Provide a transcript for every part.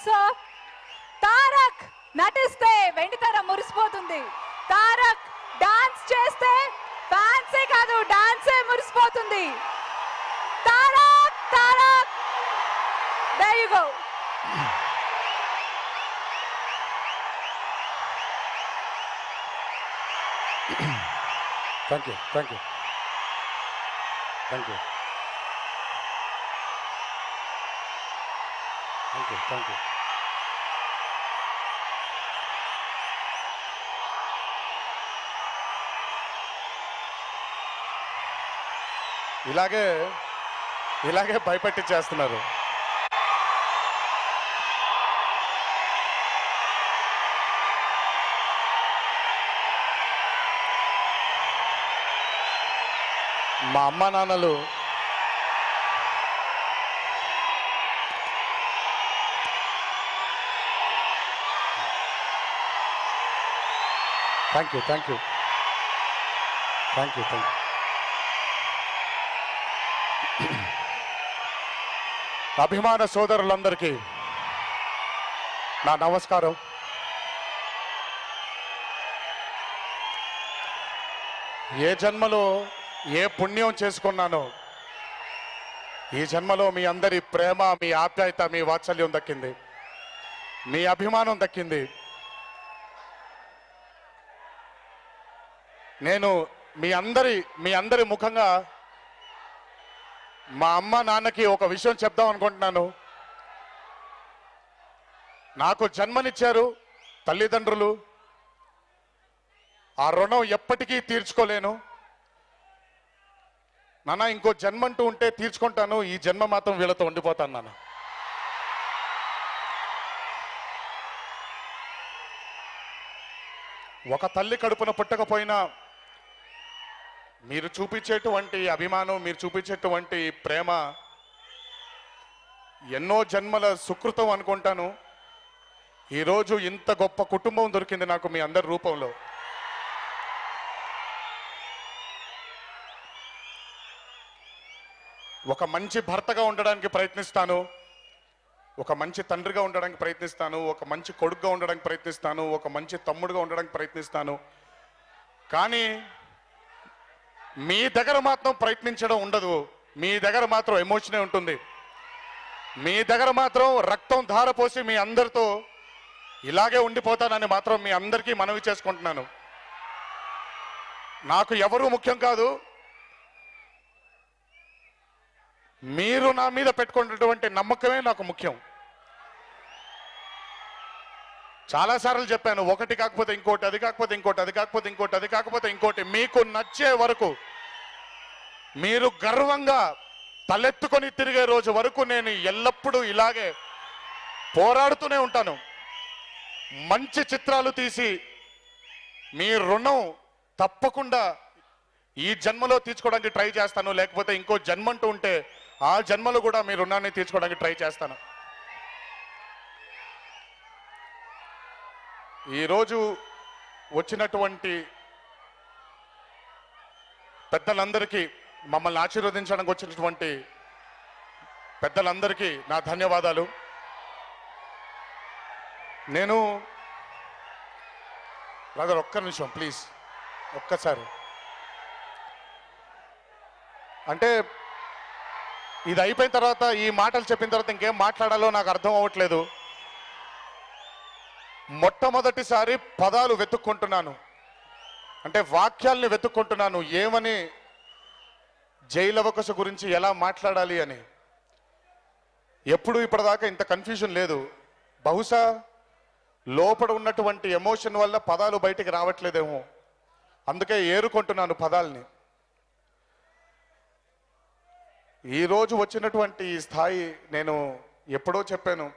also Tarak నటిస్తే వెండితెర మురిసిపోతుంది Tarak dance చేస్తే ఫ్యాన్సే కాదు డాన్సే మురిసిపోతుంది Tarak Tarak there you go thank you thank you thank you thank you thank you ఇలాగే ఇలాగే భయపెట్టి చేస్తున్నారు మా అమ్మ నాన్నలు thank you thank you thank you thank you అభిమాన సోదరులందరికీ నా నమస్కారం ఏ జన్మలో ఏ పుణ్యం చేసుకున్నానో ఈ జన్మలో మీ అందరి ప్రేమ మీ ఆప్యాయత మీ వాత్సల్యం దక్కింది మీ అభిమానం దక్కింది నేను మీ అందరి మీ అందరి ముఖంగా మా అమ్మ నాన్నకి ఒక విషయం చెప్దాం అనుకుంటున్నాను నాకు జన్మనిచ్చారు తల్లిదండ్రులు ఆ రుణం ఎప్పటికీ తీర్చుకోలేను నాన్న ఇంకో జన్మ అంటూ ఉంటే తీర్చుకుంటాను ఈ జన్మ మాత్రం వీళ్ళతో ఉండిపోతాను నాన్న ఒక తల్లి కడుపున పుట్టకపోయినా మీరు చూపించేటువంటి అభిమానం మీరు చూపించేటువంటి ప్రేమ ఎన్నో జన్మల సుకృతం అనుకుంటాను ఈరోజు ఇంత గొప్ప కుటుంబం దొరికింది నాకు మీ అందరి రూపంలో ఒక మంచి భర్తగా ఉండడానికి ప్రయత్నిస్తాను ఒక మంచి తండ్రిగా ఉండడానికి ప్రయత్నిస్తాను ఒక మంచి కొడుకుగా ఉండడానికి ప్రయత్నిస్తాను ఒక మంచి తమ్ముడుగా ఉండడానికి ప్రయత్నిస్తాను కానీ మీ దగ్గర మాత్రం ప్రయత్నించడం ఉండదు మీ దగ్గర మాత్రం ఎమోషనే ఉంటుంది మీ దగ్గర మాత్రం రక్తం ధారపోసి మీ అందరితో ఇలాగే ఉండిపోతానని మాత్రం మీ అందరికీ మనవి చేసుకుంటున్నాను నాకు ఎవరు ముఖ్యం కాదు మీరు నా మీద పెట్టుకున్నటువంటి నమ్మకమే నాకు ముఖ్యం చాలాసార్లు చెప్పాను ఒకటి కాకపోతే ఇంకోటి అది కాకపోతే ఇంకోటి అది కాకపోతే ఇంకోటి అది కాకపోతే ఇంకోటి మీకు నచ్చే వరకు మీరు గర్వంగా తలెత్తుకొని తిరిగే రోజు వరకు నేను ఎల్లప్పుడూ ఇలాగే పోరాడుతూనే ఉంటాను మంచి చిత్రాలు తీసి మీ రుణం తప్పకుండా ఈ జన్మలో తీర్చుకోవడానికి ట్రై చేస్తాను లేకపోతే ఇంకో జన్మ అంటూ ఉంటే ఆ జన్మలో కూడా మీ రుణాన్ని తీర్చుకోవడానికి ట్రై చేస్తాను ఈరోజు వచ్చినటువంటి పెద్దలందరికీ మమ్మల్ని ఆశీర్వదించడానికి వచ్చినటువంటి పెద్దలందరికీ నా ధన్యవాదాలు నేను బ్రదర్ ఒక్క నిమిషం ప్లీజ్ ఒక్కసారి అంటే ఇది అయిపోయిన తర్వాత ఈ మాటలు చెప్పిన తర్వాత ఇంకేం మాట్లాడాలో నాకు అర్థం అవ్వట్లేదు మొట్టమొదటిసారి పదాలు వెతుక్కుంటున్నాను అంటే వాక్యాల్ని వెతుక్కుంటున్నాను ఏమని జైలవకస గురించి ఎలా మాట్లాడాలి అని ఎప్పుడు ఇప్పటిదాకా ఇంత కన్ఫ్యూజన్ లేదు బహుశా లోపల ఉన్నటువంటి ఎమోషన్ వల్ల పదాలు బయటికి రావట్లేదేమో అందుకే ఏరుకుంటున్నాను పదాల్ని ఈరోజు వచ్చినటువంటి ఈ స్థాయి నేను ఎప్పుడో చెప్పాను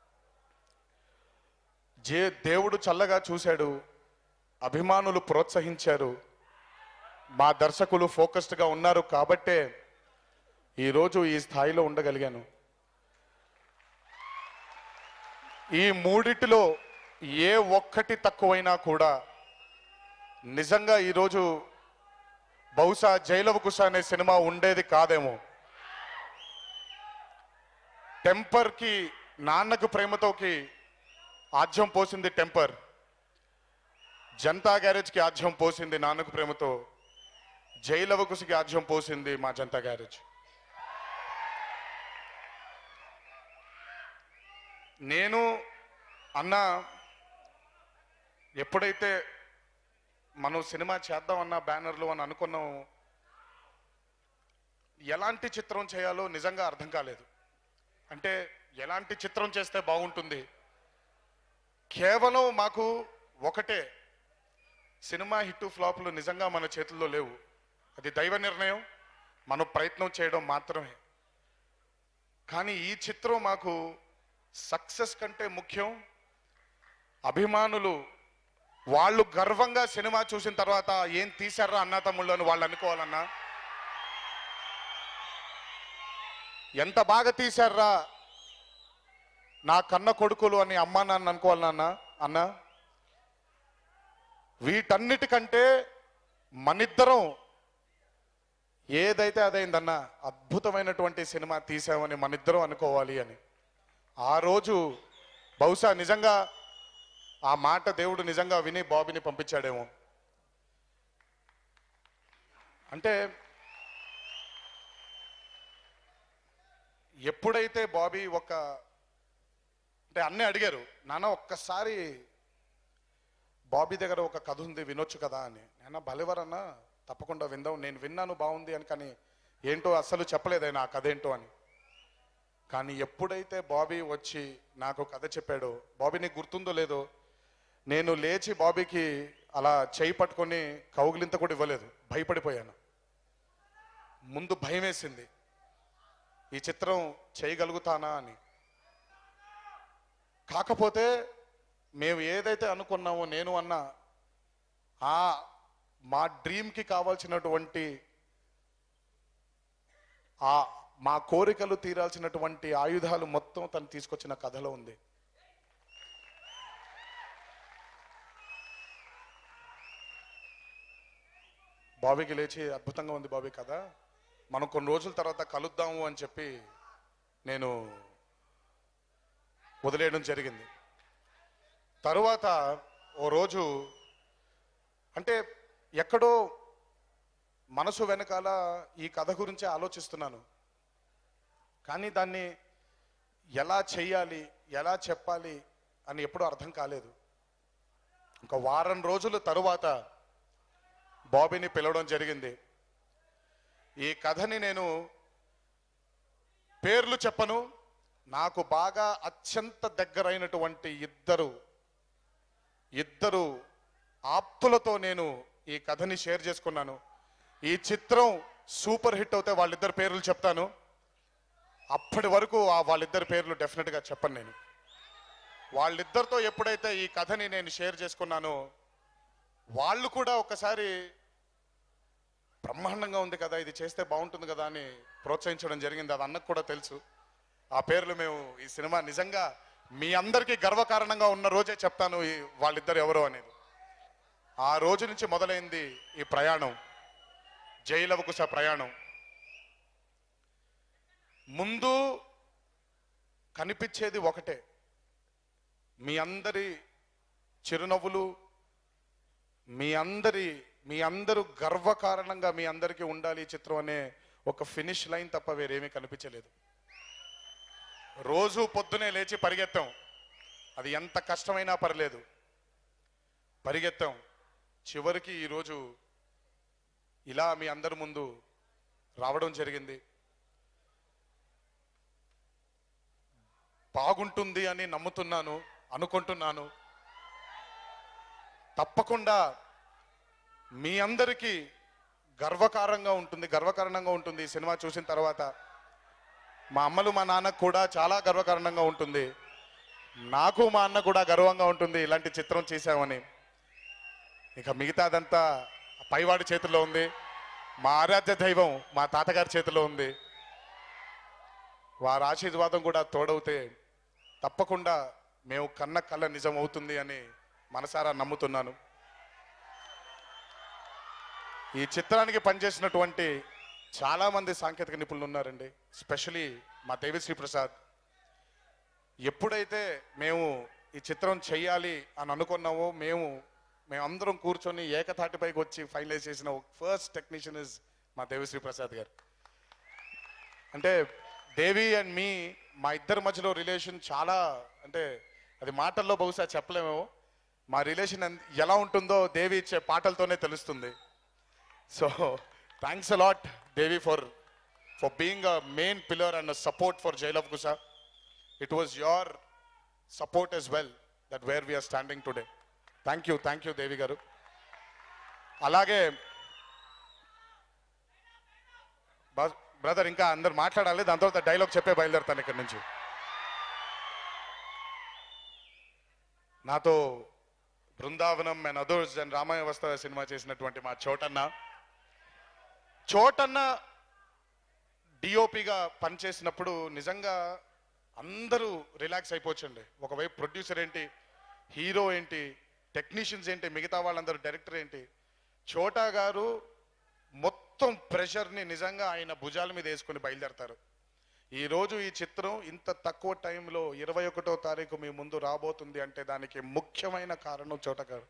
జే దేవుడు చల్లగా చూశాడు అభిమానులు ప్రోత్సహించారు మా దర్శకులు ఫోకస్డ్గా ఉన్నారు కాబట్టే ఈరోజు ఈ స్థాయిలో ఉండగలిగాను ఈ మూడిటిలో ఏ ఒక్కటి తక్కువైనా కూడా నిజంగా ఈరోజు బహుశా జైలవకుశ అనే సినిమా ఉండేది కాదేమో టెంపర్కి నాన్నకు ప్రేమతోకి ఆజ్యం పోసింది టెంపర్ జనతా గ్యారేజ్కి ఆజ్యం పోసింది నాన్నకు ప్రేమతో జైలవకుశకి ఆజ్యం పోసింది మా జనతా గ్యారేజ్ నేను అన్న ఎప్పుడైతే మనం సినిమా చేద్దామన్న బ్యానర్లు అని అనుకున్నాం ఎలాంటి చిత్రం చేయాలో నిజంగా అర్థం కాలేదు అంటే ఎలాంటి చిత్రం చేస్తే బాగుంటుంది కేవలం మాకు ఒకటే సినిమా హిట్ ఫ్లాప్లు నిజంగా మన చేతుల్లో లేవు అది దైవ నిర్ణయం మనం ప్రయత్నం చేయడం మాత్రమే కానీ ఈ చిత్రం మాకు సక్సెస్ కంటే ముఖ్యం అభిమానులు వాళ్ళు గర్వంగా సినిమా చూసిన తర్వాత ఏం తీశారా అన్నా తమ్ముళ్ళు అని వాళ్ళు అనుకోవాలన్నా ఎంత బాగా తీశారా నా కన్న కొడుకులు అని అమ్మా నాన్న అనుకోవాలి నాన్న అన్న వీటన్నిటికంటే మనిద్దరం ఏదైతే అదైందన్న అద్భుతమైనటువంటి సినిమా తీసామని మనిద్దరం అనుకోవాలి అని ఆ రోజు బహుశా నిజంగా ఆ మాట దేవుడు నిజంగా విని బాబీని పంపించాడేమో అంటే ఎప్పుడైతే బాబీ ఒక అంటే అన్నీ అడిగారు నాన్న ఒక్కసారి బాబీ దగ్గర ఒక కథ ఉంది వినొచ్చు కదా అని నాన్న భలేవరన్నా తప్పకుండా విందాం నేను విన్నాను బాగుంది అని కానీ ఏంటో అస్సలు చెప్పలేదు ఆయన ఆ కథ ఏంటో అని కానీ ఎప్పుడైతే బాబీ వచ్చి నాకు కథ చెప్పాడో బాబీ నీకు గుర్తుందో లేదో నేను లేచి బాబీకి అలా చేయి పట్టుకొని కౌగిలింత కూడా ఇవ్వలేదు భయపడిపోయాను ముందు భయం వేసింది ఈ చిత్రం చేయగలుగుతానా అని కాకపోతే మేము ఏదైతే అనుకున్నామో నేను అన్న ఆ మా డ్రీమ్కి కావాల్సినటువంటి ఆ మా కోరికలు తీరాల్సినటువంటి ఆయుధాలు మొత్తం తను తీసుకొచ్చిన కథలో ఉంది బాబీకి లేచి అద్భుతంగా ఉంది బాబీ కదా మనం కొన్ని రోజుల తర్వాత కలుద్దాము అని చెప్పి నేను వదిలేయడం జరిగింది తరువాత ఓ రోజు అంటే ఎక్కడో మనసు వెనకాల ఈ కథ గురించి ఆలోచిస్తున్నాను కానీ దాన్ని ఎలా చెయ్యాలి ఎలా చెప్పాలి అని ఎప్పుడూ అర్థం కాలేదు ఒక వారం రోజుల తరువాత బాబీని పిలవడం జరిగింది ఈ కథని నేను పేర్లు చెప్పను నాకు బాగా అత్యంత దగ్గరైనటువంటి ఇద్దరు ఇద్దరు ఆప్తులతో నేను ఈ కథని షేర్ చేసుకున్నాను ఈ చిత్రం సూపర్ హిట్ అవుతే వాళ్ళిద్దరు పేర్లు చెప్తాను అప్పటి వరకు ఆ వాళ్ళిద్దరి పేర్లు డెఫినెట్గా చెప్పను నేను వాళ్ళిద్దరితో ఎప్పుడైతే ఈ కథని నేను షేర్ చేసుకున్నానో వాళ్ళు కూడా ఒకసారి బ్రహ్మాండంగా ఉంది కదా ఇది చేస్తే బాగుంటుంది కదా అని ప్రోత్సహించడం జరిగింది అది అన్నకు కూడా తెలుసు ఆ పేర్లు మేము ఈ సినిమా నిజంగా మీ అందరికీ గర్వకారణంగా ఉన్న రోజే చెప్తాను ఈ వాళ్ళిద్దరు ఎవరు అనేది ఆ రోజు నుంచి మొదలైంది ఈ ప్రయాణం జైలవకుశ ప్రయాణం ముందు కనిపించేది ఒకటే మీ అందరి చిరునవ్వులు మీ అందరి మీ అందరూ గర్వకారణంగా మీ అందరికీ ఉండాలి ఈ చిత్రం అనే ఒక ఫినిష్ లైన్ తప్ప వేరేమీ కనిపించలేదు రోజు పొద్దునే లేచి పరిగెత్తాం అది ఎంత కష్టమైనా పర్లేదు పరిగెత్తాం చివరికి ఈరోజు ఇలా మీ అందరి ముందు రావడం జరిగింది బాగుంటుంది అని నమ్ముతున్నాను అనుకుంటున్నాను తప్పకుండా మీ అందరికీ గర్వకారంగా ఉంటుంది గర్వకారణంగా ఉంటుంది ఈ సినిమా చూసిన తర్వాత మా అమ్మలు మా నాన్నకు కూడా చాలా గర్వకారణంగా ఉంటుంది నాకు మా అన్న కూడా గర్వంగా ఉంటుంది ఇలాంటి చిత్రం చేశామని ఇక మిగతాదంతా పైవాడి చేతిలో ఉంది మా ఆరాధ్య దైవం మా తాతగారి చేతిలో ఉంది వారి ఆశీర్వాదం కూడా తోడవుతే తప్పకుండా మేము కన్న కళ్ళ నిజం అవుతుంది అని మనసారా నమ్ముతున్నాను ఈ చిత్రానికి పనిచేసినటువంటి చాలా మంది సాంకేతిక నిపుణులు ఉన్నారండి స్పెషలీ మా దేవిశ్రీ ప్రసాద్ ఎప్పుడైతే మేము ఈ చిత్రం చెయ్యాలి అని అనుకున్నామో మేము మేమందరం కూర్చొని ఏకతాటిపైకి వచ్చి ఫైనలైజ్ చేసిన ఫస్ట్ టెక్నీషియన్ ఇస్ మా దేవిశ్రీ ప్రసాద్ గారు అంటే దేవి అండ్ మీ మా ఇద్దరి మధ్యలో రిలేషన్ చాలా అంటే అది మాటల్లో బహుశా చెప్పలేమేమో మా రిలేషన్ ఎలా ఉంటుందో దేవి ఇచ్చే పాటలతోనే తెలుస్తుంది so thanks a lot Devi for for being a main pillar and support for Jai Lava Kusa it was your support as well that where we're standing today thank you thank you Devi గారు అలాగే బ్రదర్ ఇంకా అందరు మాట్లాడాలి దాని తర్వాత డైలాగ్ చెప్పే బయలుదేరుతాను ఇక్కడి నుంచి నాతో బృందావనం అండ్ అదర్స్ అండ్ రామాయ వస్త సినిమా చేసినటువంటి మా చోటన్న చోటన్న డిఓపిగా పనిచేసినప్పుడు నిజంగా అందరూ రిలాక్స్ అయిపోవచ్చండి ఒకవైపు ప్రొడ్యూసర్ ఏంటి హీరో ఏంటి టెక్నీషియన్స్ ఏంటి మిగతా వాళ్ళందరూ డైరెక్టర్ ఏంటి చోటా గారు మొత్తం ప్రెషర్ని నిజంగా ఆయన భుజాల మీద వేసుకొని బయలుదేరతారు ఈ రోజు ఈ చిత్రం ఇంత తక్కువ టైంలో ఇరవై ఒకటో తారీఖు మీ ముందు రాబోతుంది అంటే దానికి ముఖ్యమైన కారణం చోట గారు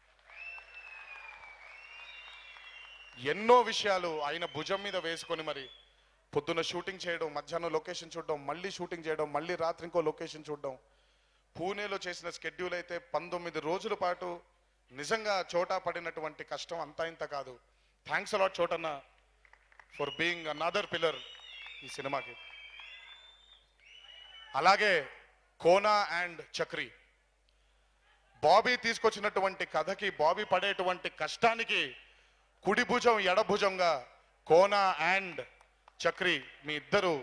ఎన్నో విషయాలు ఆయన భుజం మీద వేసుకొని మరి పొద్దున్న షూటింగ్ చేయడం మధ్యాహ్నం లొకేషన్ చూడడం మళ్ళీ షూటింగ్ చేయడం మళ్ళీ రాత్రి ఇంకో లొకేషన్ చూడడం పూణేలో చేసిన స్కెడ్యూల్ అయితే పంతొమ్మిది రోజుల పాటు నిజంగా చోటా పడినటువంటి కష్టం అంతా ఇంత కాదు థ్యాంక్స్ అలాట్ చోటన్న ఫర్ బీయింగ్ అనదర్ పిల్లర్ ఈ సినిమాకి అలాగే కోనా అండ్ చక్రి బాబీ తీసుకొచ్చినటువంటి కథకి బాబీ పడేటువంటి కష్టానికి కుడి భుజం ఎడ భుజంగా కోనా అండ్ చక్రి మీ ఇద్దరు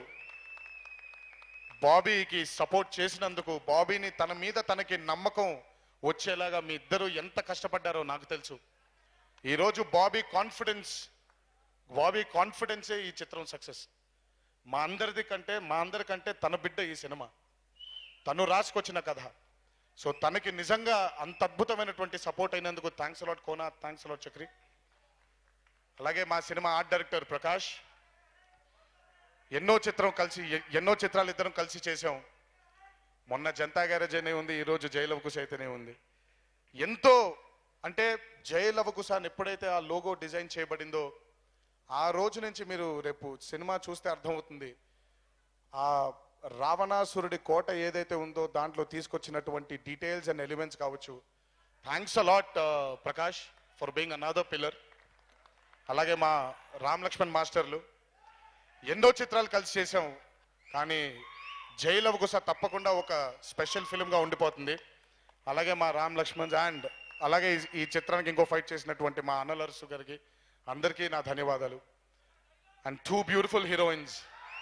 బాబీకి సపోర్ట్ చేసినందుకు బాబీని తన మీద తనకి నమ్మకం వచ్చేలాగా మీ ఇద్దరు ఎంత కష్టపడ్డారో నాకు తెలుసు ఈరోజు బాబీ కాన్ఫిడెన్స్ బాబీ కాన్ఫిడెన్సే ఈ చిత్రం సక్సెస్ మా అందరిది కంటే మా అందరికంటే తన బిడ్డ ఈ సినిమా తను రాసుకొచ్చిన కథ సో తనకి నిజంగా అంత అద్భుతమైనటువంటి సపోర్ట్ అయినందుకు thanks a lot Kona thanks a lot Chakri అలాగే మా సినిమా ఆర్ట్ డైరెక్టర్ ప్రకాష్ ఎన్నో చిత్రం కలిసి ఎ- ఎన్నో చిత్రాలు ఇద్దరం కలిసి చేసాం మొన్న జనతా గ్యారేజ్ అనే ఉంది ఈరోజు జయలవకుశ అయితేనే ఉంది ఎంతో అంటే జయలవకుశ అని ఎప్పుడైతే ఆ లోగో డిజైన్ చేయబడిందో ఆ రోజు నుంచి మీరు రేపు సినిమా చూస్తే అర్థమవుతుంది ఆ రావణాసురుడి కోట ఏదైతే ఉందో దాంట్లో తీసుకొచ్చినటువంటి డీటెయిల్స్ అండ్ ఎలిమెంట్స్ కావచ్చు thanks a lot Prakash for being another pillar అలాగే మా రామ్ లక్ష్మణ్ మాస్టర్లు ఎన్నో చిత్రాలు కలిసి చేసాం కానీ జైలవ్ గుస తప్పకుండా ఒక స్పెషల్ ఫిల్మ్గా ఉండిపోతుంది అలాగే మా రామ్ లక్ష్మణ్ అండ్ అలాగే ఈ- ఈ చిత్రానికి ఇంకో ఫైట్ చేసినటువంటి మా అన్నలర్సు గారికి అందరికీ నా ధన్యవాదాలు అండ్ టూ బ్యూటిఫుల్ హీరోయిన్స్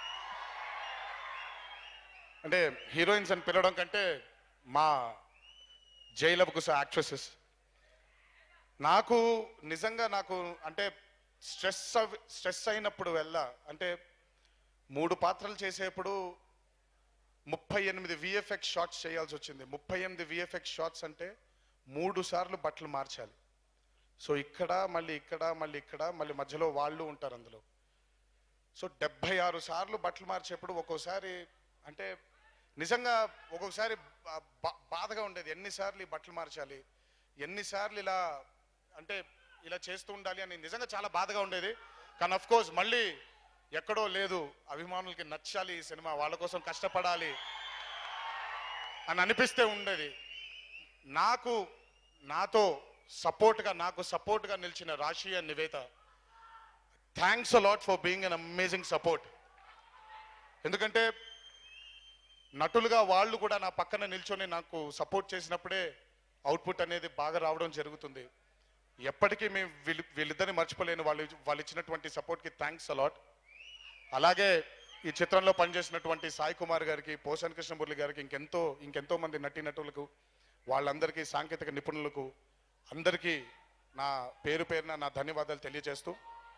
అంటే హీరోయిన్స్ అని పిలవడం కంటే మా జైలవ్ గుస యాక్ట్రెసెస్ నాకు నిజంగా నాకు అంటే స్ట్రెస్ అవ్- స్ట్రెస్ అయినప్పుడు వెళ్ళా అంటే మూడు పాత్రలు చేసేప్పుడు ముప్పై ఎనిమిది విఎఫ్ఎక్స్ షాట్స్ చేయాల్సి వచ్చింది ముప్పై ఎనిమిది విఎఫ్ఎక్స్ షాట్స్ అంటే మూడు సార్లు బట్టలు మార్చాలి సో ఇక్కడ మళ్ళీ ఇక్కడ మళ్ళీ ఇక్కడ మళ్ళీ మధ్యలో వాళ్ళు ఉంటారు అందులో సో డెబ్బై ఆరు సార్లు బట్టలు మార్చేప్పుడు ఒక్కోసారి అంటే నిజంగా ఒక్కొక్కసారి బా- బా- బాధగా ఉండేది ఎన్నిసార్లు ఈ బట్టలు మార్చాలి ఎన్నిసార్లు ఇలా అంటే ఇలా చేస్తూ ఉండాలి అని నిజంగా చాలా బాధగా ఉండేది కానీ అఫ్ కోర్స్ మళ్ళీ ఎక్కడో లేదు అభిమానులకి నచ్చాలి ఈ సినిమా వాళ్ళ కోసం కష్టపడాలి అని అనిపిస్తే ఉండేది నాకు నాతో సపోర్ట్గా నాకు సపోర్ట్గా నిలిచిన Raashi and Nivetha thanks a lot for being an amazing support ఎందుకంటే నటులుగా వాళ్ళు కూడా నా పక్కన నిల్చొని నాకు సపోర్ట్ చేసినప్పుడే అవుట్పుట్ అనేది బాగా రావడం జరుగుతుంది ఎప్పటికీ మేము వీళ్ళు వీళ్ళిద్దరిని మర్చిపోలేను వాళ్ళు వాళ్ళు ఇచ్చినటువంటి సపోర్ట్కి థ్యాంక్స్ అలాట్ అలాగే ఈ చిత్రంలో పనిచేసినటువంటి సాయి కుమార్ గారికి పోషణ్ కృష్ణమురళి గారికి ఇంకెంతో ఇంకెంతో మంది నటీనటులకు వాళ్ళందరికీ సాంకేతిక నిపుణులకు అందరికీ నా పేరు పేరున నా ధన్యవాదాలు తెలియజేస్తూ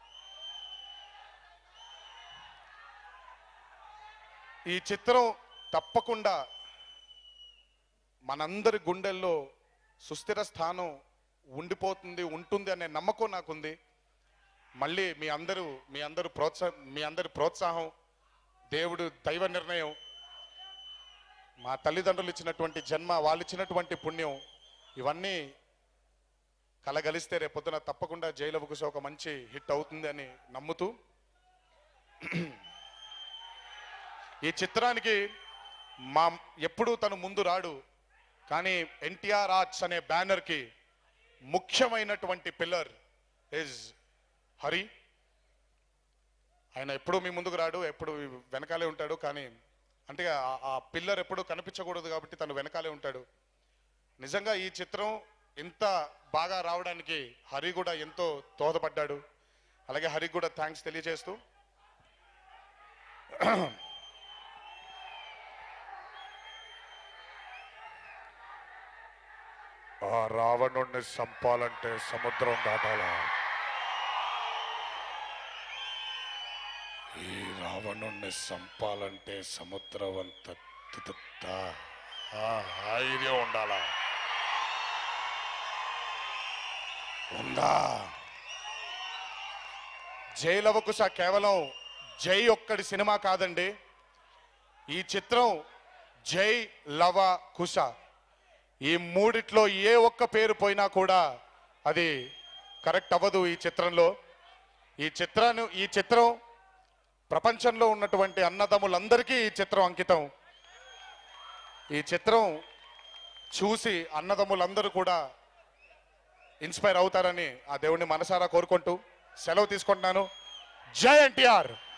ఈ చిత్రం తప్పకుండా మనందరి గుండెల్లో సుస్థిర స్థానం ఉండిపోతుంది ఉంటుంది అనే నమ్మకం నాకుంది మళ్ళీ మీ అందరూ మీ అందరూ ప్రోత్సాహం మీ అందరి ప్రోత్సాహం దేవుడు దైవ నిర్ణయం మా తల్లిదండ్రులు ఇచ్చినటువంటి జన్మ వాళ్ళు ఇచ్చినటువంటి పుణ్యం ఇవన్నీ కలగలిస్తే రేపొద్దున తప్పకుండా జైలు అవకుశ ఒక మంచి హిట్ అవుతుంది అని నమ్ముతూ ఈ చిత్రానికి మా ఎప్పుడూ తను ముందు రాడు కానీ ఎన్టీఆర్ ఆర్ట్స్ అనే బ్యానర్కి ముఖ్యమైనటువంటి పిల్లర్ ఇస్ హరి ఆయన ఎప్పుడూ మీ ముందుకు రాడు ఎప్పుడు వెనకాలే ఉంటాడు కానీ అంటే ఆ- ఆ పిల్లర్ ఎప్పుడు కనిపించకూడదు కాబట్టి తను వెనకాలే ఉంటాడు నిజంగా ఈ చిత్రం ఇంత బాగా రావడానికి హరి కూడా ఎంతో దోహదపడ్డాడు అలాగే హరికి కూడా థ్యాంక్స్ తెలియజేస్తూ ఆ రావణుణ్ణి చంపాలంటే సముద్రం దాటాలా ఈ రావణుణ్ణి చంపాలంటే సముద్రం అంత తుతుత్తా ఆ ధైర్యం ఉండాలా ఉందా జై లవకుశ కేవలం జై ఒక్కడి సినిమా కాదండి ఈ చిత్రం జై లవ కుశ ఈ మూడిట్లో ఏ ఒక్క పేరు పోయినా కూడా అది కరెక్ట్ అవ్వదు ఈ చిత్రంలో ఈ చిత్రాన్ని ఈ చిత్రం ప్రపంచంలో ఉన్నటువంటి అన్నదమ్ములందరికీ ఈ చిత్రం అంకితం ఈ చిత్రం చూసి అన్నదమ్ములందరూ కూడా ఇన్స్పైర్ అవుతారని ఆ దేవుడిని మనసారా కోరుకుంటూ సెలవు తీసుకుంటున్నాను జై ఎన్టీఆర్